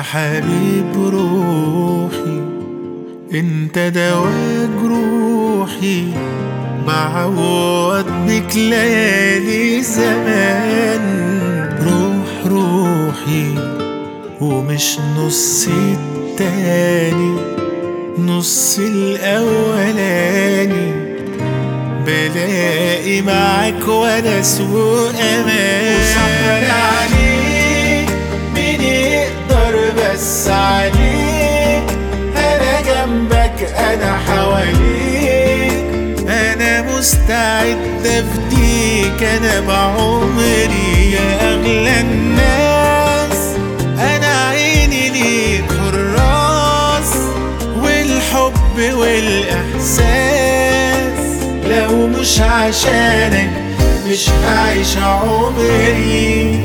حبيب روحي انت دوا جروحي بعوض بك ليالي زمان روح روحي ومش نصي التاني نص الاولاني بلاقي معاك وانا سوء امان وسهر عليك مين يقدر بس عليك انا جنبك انا حواليك انا مستعد افديك انا بعمري يا اغلى الناس انا عيني ليك حراس والحب والاحساس لو مش عشانك مش هعيش عمري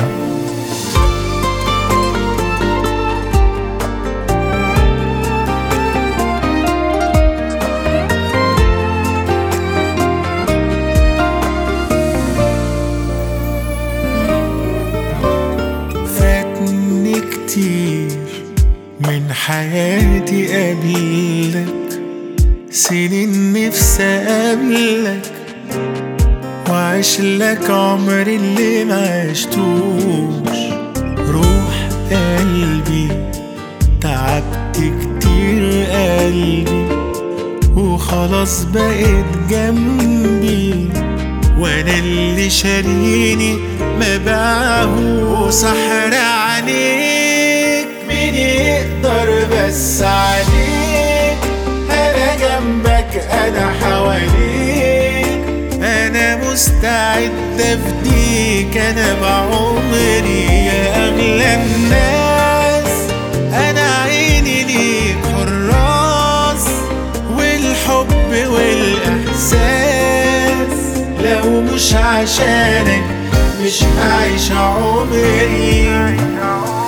فاتني كتير من حياتي قبلك سنين نفسي اقابلك وعيش لك عمري اللي ما عشتوش روح قلبي تعبت كتير قلبي وخلاص بقيت جنبي وانا اللي شاريني ما باعه سحر عليك مين يقدر بس عليك انا جنبك انا حواليك انا مستعد افديك انا بعمري يا اغلى الناس انا عيني ليك حراس والحب والاحساس لو مش عشانك مش هعيش عمري